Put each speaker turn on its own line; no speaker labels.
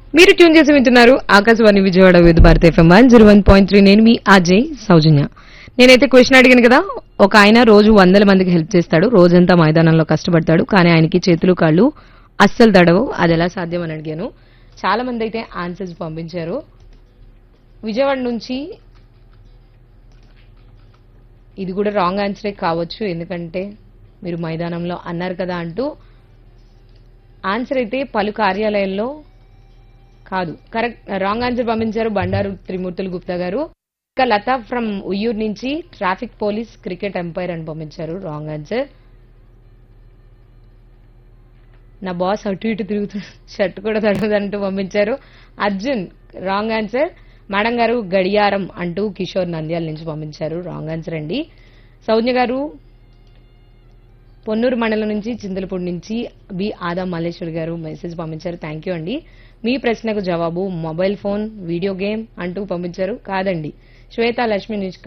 మీరు ట్యూన్ చేసి వింటున్నారు Akashvani Vijayawada with Bharat FM one zero one point three నేను మీ అజయ్ సౌజన్య నేనైతే క్వశ్చన్ అడిగాను కదా ఒక ఆయన రోజు వందల మందికి హెల్ప్ చేస్తాడు రోజంతా మైదానంలో కష్టపడతాడు కానీ ఆయనకి చేతులు కాళ్ళు అస్సలు తడవు అది ఎలా సాధ్యం అని అడిగాను చాలా మంది అయితే ఆన్సర్స్ పంపించారు విజయవాడ నుంచి ఇది కూడా రాంగ్ ఆన్సరే కావచ్చు ఎందుకంటే మీరు మైదానంలో అన్నారు కదా అంటూ ఆన్సర్ అయితే పలు కార్యాలయాల్లో కాదు కరెక్ట్ రాంగ్ ఆన్సర్ పంపించారు బండారు త్రిమూర్తులు గుప్తా గారు ఇంకా లతా ఫ్రమ్ ఉయ్యూరు నుంచి ట్రాఫిక్ పోలీస్ క్రికెట్ ఎంపైర్ అని పంపించారు రాంగ్ ఆన్సర్ నా బాస్ అటు ఇటు తిరుగుతూ షర్ట్ కూడా తడవదంటూ పంపించారు అర్జున్ రాంగ్ ఆన్సర్ మేడం గారు గడియారం అంటూ కిషోర్ నంద్యాల నుంచి పంపించారు రాంగ్ ఆన్సర్ అండి సౌజ్ఞ గారు పొన్నూరు మండలం నుంచి చింతలపూడి నుంచి బి ఆదా మల్లేశ్వరి గారు మెసేజ్ పంపించారు థ్యాంక్ యూ అండి మీ ప్రశ్నకు జవాబు మొబైల్ ఫోన్ వీడియో గేమ్ అంటూ పంపించారు కాదండి శ్వేత లక్ష్మి నుంచి